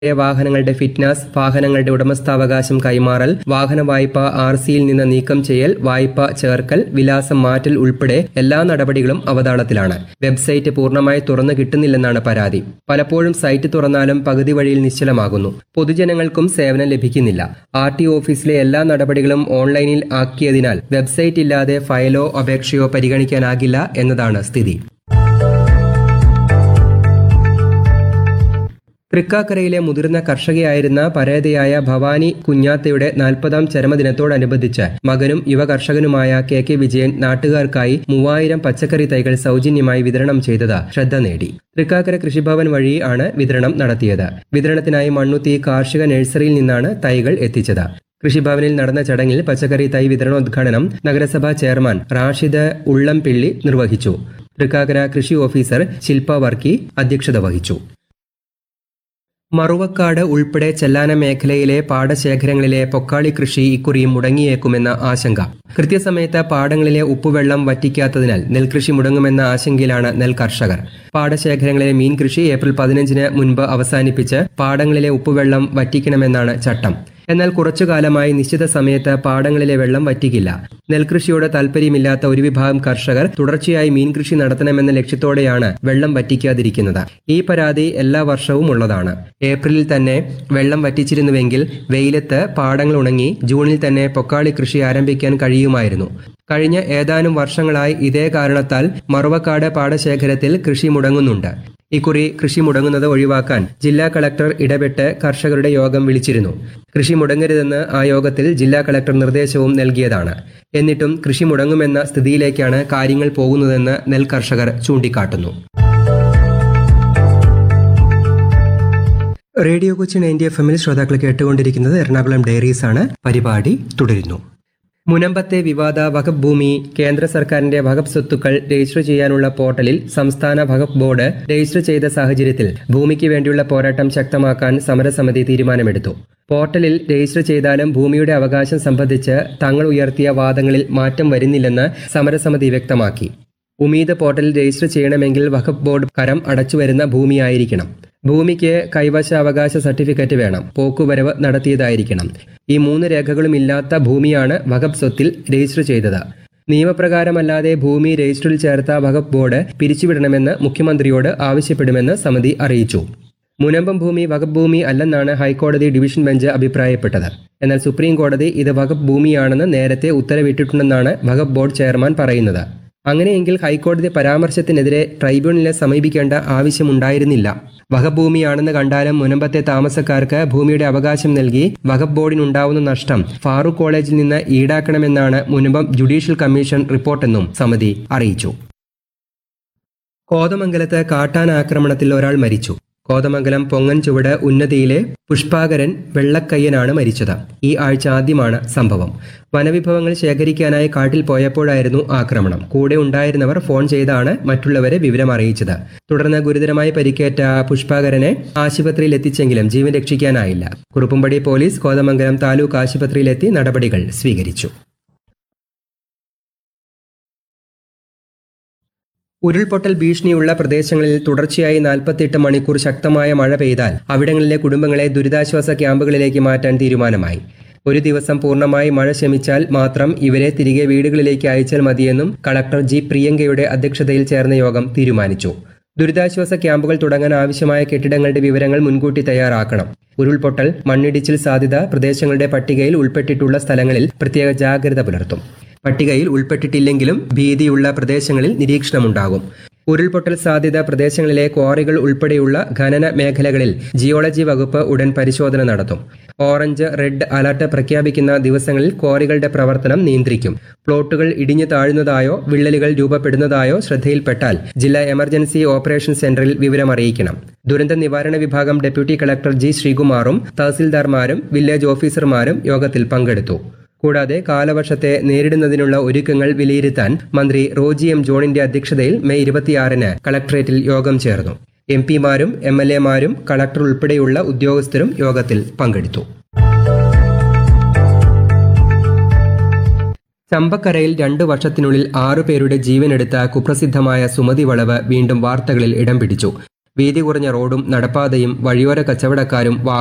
വാഹനങ്ങളുടെ ഫിറ്റ്നസ് വാഹനങ്ങളുടെ ഉടമസ്ഥാവകാശം കൈമാറൽ വാഹന വായ്പ ആർ സിയിൽ നിന്ന് നീക്കം ചെയ്യൽ വായ്പ ചേർക്കൽ വിലാസം മാറ്റൽ ഉൾപ്പെടെ എല്ലാ നടപടികളും അവതാളത്തിലാണ് വെബ്സൈറ്റ് പൂർണ്ണമായി തുറന്നു കിട്ടുന്നില്ലെന്നാണ് പരാതി പലപ്പോഴും സൈറ്റ് തുറന്നാലും പകുതി വഴിയിൽ നിശ്ചലമാകുന്നു പൊതുജനങ്ങൾക്കും സേവനം ലഭിക്കുന്നില്ല ആർ ടി ഓഫീസിലെ എല്ലാ നടപടികളും ഓൺലൈനിൽ ആക്കിയതിനാൽ വെബ്സൈറ്റ് ഇല്ലാതെ ഫയലോ അപേക്ഷയോ പരിഗണിക്കാനാകില്ല എന്നതാണ് സ്ഥിതി തൃക്കാക്കരയിലെ മുതിർന്ന കർഷകയായിരുന്ന പരേതയായ ഭവാനി കുഞ്ഞാത്തയുടെ നാൽപ്പതാം ചരമദിനത്തോടനുബന്ധിച്ച് മകനും യുവ കർഷകനുമായ കെ കെ വിജയൻ നാട്ടുകാർക്കായി മൂവായിരം പച്ചക്കറി തൈകൾ സൗജന്യമായി വിതരണം ചെയ്തത് ശ്രദ്ധ നേടി തൃക്കാക്കര കൃഷിഭവൻ വഴി ആണ് വിതരണം നടത്തിയത് വിതരണത്തിനായി മണ്ണുത്തി കാർഷിക നഴ്സറിയിൽ നിന്നാണ് തൈകൾ എത്തിച്ചത് കൃഷിഭവനിൽ നടന്ന ചടങ്ങിൽ പച്ചക്കറി തൈ വിതരണോദ്ഘാടനം നഗരസഭാ ചെയർമാൻ റാഷിദ് ഉള്ളംപിള്ളി നിർവഹിച്ചു തൃക്കാക്കര കൃഷി ഓഫീസർ ശില്പ വർക്കി അധ്യക്ഷത വഹിച്ചു മറുവക്കാട് ഉൾപ്പെടെ ചെല്ലാന മേഖലയിലെ പാടശേഖരങ്ങളിലെ പൊക്കാളി കൃഷി ഇക്കുറിയും മുടങ്ങിയേക്കുമെന്ന ആശങ്ക കൃത്യസമയത്ത് പാടങ്ങളിലെ ഉപ്പുവെള്ളം വറ്റിക്കാത്തതിനാൽ നെൽകൃഷി മുടങ്ങുമെന്ന ആശങ്കയിലാണ് നെൽ കർഷകർ പാടശേഖരങ്ങളിലെ മീൻ കൃഷി ഏപ്രിൽ പതിനഞ്ചിന് മുൻപ് അവസാനിപ്പിച്ച് പാടങ്ങളിലെ ഉപ്പുവെള്ളം വറ്റിക്കണമെന്നാണ് ചട്ടം എന്നാൽ കുറച്ചു കാലമായി നിശ്ചിത സമയത്ത് പാടങ്ങളിലെ വെള്ളം വറ്റിക്കില്ല നെൽകൃഷിയോട് താല്പര്യമില്ലാത്ത ഒരു വിഭാഗം കർഷകർ തുടർച്ചയായി മീൻ കൃഷി നടത്തണമെന്ന ലക്ഷ്യത്തോടെയാണ് വെള്ളം വറ്റിക്കാതിരിക്കുന്നത് ഈ പരാതി എല്ലാ വർഷവും ഉള്ളതാണ് ഏപ്രിലിൽ തന്നെ വെള്ളം വറ്റിച്ചിരുന്നുവെങ്കിൽ വെയിലത്ത് പാടങ്ങൾ ഉണങ്ങി ജൂണിൽ തന്നെ പൊക്കാളി കൃഷി ആരംഭിക്കാൻ കഴിയുമായിരുന്നു കഴിഞ്ഞ ഏതാനും വർഷങ്ങളായി ഇതേ കാരണത്താൽ മറുവക്കാട് പാടശേഖരത്തിൽ കൃഷി മുടങ്ങുന്നുണ്ട് ഇക്കുറി കൃഷി മുടങ്ങുന്നത് ഒഴിവാക്കാൻ ജില്ലാ കളക്ടർ ഇടപെട്ട് കർഷകരുടെ യോഗം വിളിച്ചിരുന്നു കൃഷി മുടങ്ങരുതെന്ന് ആ യോഗത്തിൽ ജില്ലാ കളക്ടർ നിർദ്ദേശവും നൽകിയതാണ് എന്നിട്ടും കൃഷി മുടങ്ങുമെന്ന സ്ഥിതിയിലേക്കാണ് കാര്യങ്ങൾ പോകുന്നതെന്ന് നെൽ കർഷകർ ചൂണ്ടിക്കാട്ടുന്നു റേഡിയോ കൊച്ചി നയൻറ്റി എഫ് എമ്മിൽ ശ്രോതാക്കൾ കേട്ടുകൊണ്ടിരിക്കുന്നത് എറണാകുളം ഡയറീസ് ആണ് പരിപാടി തുടരുന്നു മുനമ്പത്തെ വിവാദ വഖഫ് ഭൂമി കേന്ദ്ര സർക്കാരിന്റെ വഖഫ് സ്വത്തുക്കൾ രജിസ്റ്റർ ചെയ്യാനുള്ള പോർട്ടലിൽ സംസ്ഥാന വഖഫ് ബോർഡ് രജിസ്റ്റർ ചെയ്ത സാഹചര്യത്തിൽ ഭൂമിക്ക് വേണ്ടിയുള്ള പോരാട്ടം ശക്തമാക്കാൻ സമരസമിതി തീരുമാനമെടുത്തു പോർട്ടലിൽ രജിസ്റ്റർ ചെയ്താലും ഭൂമിയുടെ അവകാശം സംബന്ധിച്ച് തങ്ങൾ ഉയർത്തിയ വാദങ്ങളിൽ മാറ്റം വരുന്നില്ലെന്ന് സമരസമിതി വ്യക്തമാക്കി ഉമീദ് പോർട്ടലിൽ രജിസ്റ്റർ ചെയ്യണമെങ്കിൽ വഖഫ് ബോർഡ് കരം അടച്ചുവരുന്ന ഭൂമിയായിരിക്കണം ഭൂമിക്ക് കൈവശാവകാശ സർട്ടിഫിക്കറ്റ് വേണം പോക്കുവരവ് നടത്തിയതായിരിക്കണം ഈ മൂന്ന് രേഖകളും ഇല്ലാത്ത ഭൂമിയാണ് വഖഫ് സ്വത്തിൽ രജിസ്റ്റർ ചെയ്തത് നിയമപ്രകാരമല്ലാതെ ഭൂമി രജിസ്റ്ററിൽ ചേർത്ത വഖഫ് ബോർഡ് പിരിച്ചുവിടണമെന്ന് മുഖ്യമന്ത്രിയോട് ആവശ്യപ്പെടുമെന്ന് സമിതി അറിയിച്ചു മുനമ്പം ഭൂമി വഖഫ് ഭൂമി അല്ലെന്നാണ് ഹൈക്കോടതി ഡിവിഷൻ ബെഞ്ച് അഭിപ്രായപ്പെട്ടത് എന്നാൽ സുപ്രീം കോടതി ഇത് വഖഫ് ഭൂമിയാണെന്ന് നേരത്തെ ഉത്തരവിട്ടിട്ടുണ്ടെന്നാണ് വഖഫ് ബോർഡ് ചെയർമാൻ പറയുന്നത് അങ്ങനെയെങ്കിൽ ഹൈക്കോടതി പരാമർശത്തിനെതിരെ ട്രൈബ്യൂണലിനെ സമീപിക്കേണ്ട ആവശ്യമുണ്ടായിരുന്നില്ല വഖഫ് ഭൂമിയാണെന്ന് കണ്ടാലും മുനമ്പത്തെ താമസക്കാർക്ക് ഭൂമിയുടെ അവകാശം നൽകി വഖഫ് ബോർഡിനുണ്ടാവുന്ന നഷ്ടം ഫാറൂഖ് കോളേജിൽ നിന്ന് ഈടാക്കണമെന്നാണ് മുനമ്പം ജുഡീഷ്യൽ കമ്മീഷൻ റിപ്പോർട്ടെന്നും സമിതി അറിയിച്ചു കോതമംഗലത്ത് കാട്ടാന ആക്രമണത്തിൽ ഒരാൾ മരിച്ചു കോതമംഗലം പൊങ്ങൻ ചുവട് ഉന്നതിയിലെ പുഷ്പാകരൻ വെള്ളക്കയ്യനാണ് മരിച്ചത് ഈ ആഴ്ച ആദ്യമാണ് സംഭവം വനവിഭവങ്ങൾ ശേഖരിക്കാനായി കാട്ടിൽ പോയപ്പോഴായിരുന്നു ആക്രമണം കൂടെ ഉണ്ടായിരുന്നവർ ഫോൺ ചെയ്താണ് മറ്റുള്ളവരെ വിവരം അറിയിച്ചത് തുടർന്ന് ഗുരുതരമായി പരിക്കേറ്റ പുഷ്പാകരനെ ആശുപത്രിയിൽ എത്തിച്ചെങ്കിലും ജീവൻ രക്ഷിക്കാനായില്ല കുറുപ്പുംപടി പോലീസ് കോതമംഗലം താലൂക്ക് ആശുപത്രിയിലെത്തി നടപടികൾ സ്വീകരിച്ചു ഉരുൾപൊട്ടൽ ഭീഷണിയുള്ള പ്രദേശങ്ങളിൽ തുടർച്ചയായി നാൽപ്പത്തിയെട്ട് മണിക്കൂർ ശക്തമായ മഴ പെയ്താൽ അവിടങ്ങളിലെ കുടുംബങ്ങളെ ദുരിതാശ്വാസ ക്യാമ്പുകളിലേക്ക് മാറ്റാൻ തീരുമാനമായി ഒരു ദിവസം പൂർണ്ണമായി മഴ ശമിച്ചാൽ മാത്രം ഇവരെ തിരികെ വീടുകളിലേക്ക് അയച്ചാൽ മതിയെന്നും കളക്ടർ ജി പ്രിയങ്കയുടെ അധ്യക്ഷതയിൽ ചേർന്ന യോഗം തീരുമാനിച്ചു ദുരിതാശ്വാസ ക്യാമ്പുകൾ തുടങ്ങാൻ ആവശ്യമായ കെട്ടിടങ്ങളുടെ വിവരങ്ങൾ മുൻകൂട്ടി തയ്യാറാക്കണം ഉരുൾപൊട്ടൽ മണ്ണിടിച്ചിൽ സാധ്യത പ്രദേശങ്ങളുടെ പട്ടികയിൽ ഉൾപ്പെട്ടിട്ടുള്ള സ്ഥലങ്ങളിൽ പ്രത്യേക ജാഗ്രത പുലർത്തും പട്ടികയിൽ ഉൾപ്പെട്ടിട്ടില്ലെങ്കിലും ഭീതിയുള്ള പ്രദേശങ്ങളിൽ നിരീക്ഷണമുണ്ടാകും ഉരുൾപൊട്ടൽ സാധ്യത പ്രദേശങ്ങളിലെ ക്വാറികൾ ഉൾപ്പെടെയുള്ള ഖനന മേഖലകളിൽ ജിയോളജി വകുപ്പ് ഉടൻ പരിശോധന നടത്തും ഓറഞ്ച് റെഡ് അലർട്ട് പ്രഖ്യാപിക്കുന്ന ദിവസങ്ങളിൽ ക്വാറികളുടെ പ്രവർത്തനം നിയന്ത്രിക്കും പ്ലോട്ടുകൾ ഇടിഞ്ഞു താഴുന്നതായോ വിള്ളലുകൾ രൂപപ്പെടുന്നതായോ ശ്രദ്ധയിൽപ്പെട്ടാൽ ജില്ലാ എമർജൻസി ഓപ്പറേഷൻ സെന്ററിൽ വിവരം അറിയിക്കണം ദുരന്ത നിവാരണ വിഭാഗം ഡെപ്യൂട്ടി കളക്ടർ ജി ശ്രീകുമാറും തഹസിൽദാർമാരും വില്ലേജ് ഓഫീസർമാരും യോഗത്തിൽ പങ്കെടുത്തു കൂടാതെ കാലവർഷത്തെ നേരിടുന്നതിനുള്ള ഒരുക്കങ്ങൾ വിലയിരുത്താൻ മന്ത്രി റോജി എം ജോണിന്റെ അധ്യക്ഷതയിൽ മെയ് ഇരുപത്തിയാറിന് കളക്ടറേറ്റിൽ യോഗം ചേർന്നു എം പിമാരും എം എൽ എമാരും കളക്ടർ ഉൾപ്പെടെയുള്ള ഉദ്യോഗസ്ഥരും യോഗത്തിൽ പങ്കെടുത്തു ചമ്പക്കരയിൽ രണ്ടു വർഷത്തിനുള്ളിൽ ആറുപേരുടെ ജീവനെടുത്ത കുപ്രസിദ്ധമായ സുമതി വളവ് വീണ്ടും വാർത്തകളിൽ ഇടം പിടിച്ചു വീതി കുറഞ്ഞ റോഡും നടപ്പാതയും വഴിയോര കച്ചവടക്കാരും